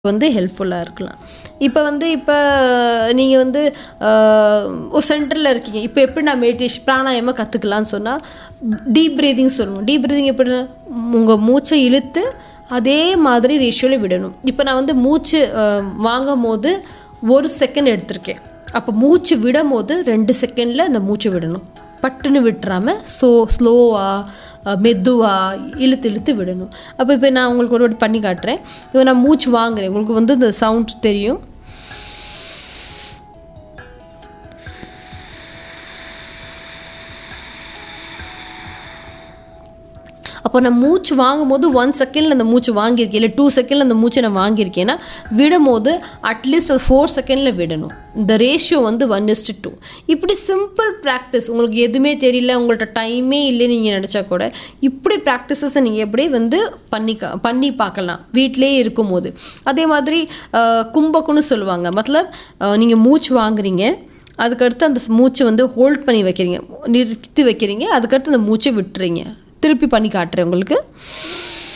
வந்து ஹெல்ப்ஃபுல்லாக இருக்கலாம் இப்போ வந்து இப்போ நீங்கள் வந்து ஆஹ், ஒரு சென்டரில் இருக்கீங்க இப்போ எப்படி நான் மெடிடேஷன் பிராணாயமாக கற்றுக்கலான்னு சொன்னால் டீப் ப்ரீதிங் சொல்லுவோம் டீப் ப்ரீதிங் எப்படி உங்கள் மூச்சை இழுத்து அதே மாதிரி ரேஷியோவில் விடணும் இப்போ நான் வந்து மூச்சு ஆஹ், வாங்கும் போது ஒரு செகண்ட் எடுத்திருக்கேன் அப்போ மூச்சு விடும் போது ரெண்டு செகண்டில் அந்த மூச்சு விடணும் பட்டுன்னு விட்டுறாம ஸோ ஸ்லோவாக மெதுவாக இழுத்து இழுத்து விடணும் அப்போ இப்போ நான் உங்களுக்கு ஒரு வாட்டி பண்ணி காட்டுறேன் இப்போ நான் மூச்சு வாங்குறேன் உங்களுக்கு வந்து இந்த சவுண்ட் தெரியும் அப்போ நான் மூச்சு வாங்கும்போது ஒன் செகண்டில் அந்த மூச்சு வாங்கியிருக்கேன் இல்லை டூ செகண்டில் அந்த மூச்சை நான் வாங்கியிருக்கேன்னா விடும்போது அட்லீஸ்ட் அது ஃபோர் செகண்டில் விடணும் இந்த ரேஷியோ வந்து ஒன் இஸ்டு டூ இப்படி சிம்பிள் ப்ராக்டிஸ் உங்களுக்கு எதுவுமே தெரியல உங்கள்கிட்ட டைமே இல்லை நீங்கள் நினச்சா கூட இப்படி ப்ராக்டிசஸை நீங்கள் எப்படி வந்து பண்ணி கா- பண்ணி பார்க்கலாம் வீட்டிலே இருக்கும்போது அதே மாதிரி அஹ், கும்பக்குன்னு சொல்லுவாங்க மத்தலப் நீங்கள் மூச்சு வாங்குறீங்க அதுக்கடுத்து அந்த மூச்சை வந்து ஹோல்ட் பண்ணி வைக்கிறீங்க நிறுத்தி வைக்கிறீங்க அதுக்கடுத்து அந்த மூச்சை விட்டுறீங்க திருப்பி பண்ணி காட்டுறேன் உங்களுக்கு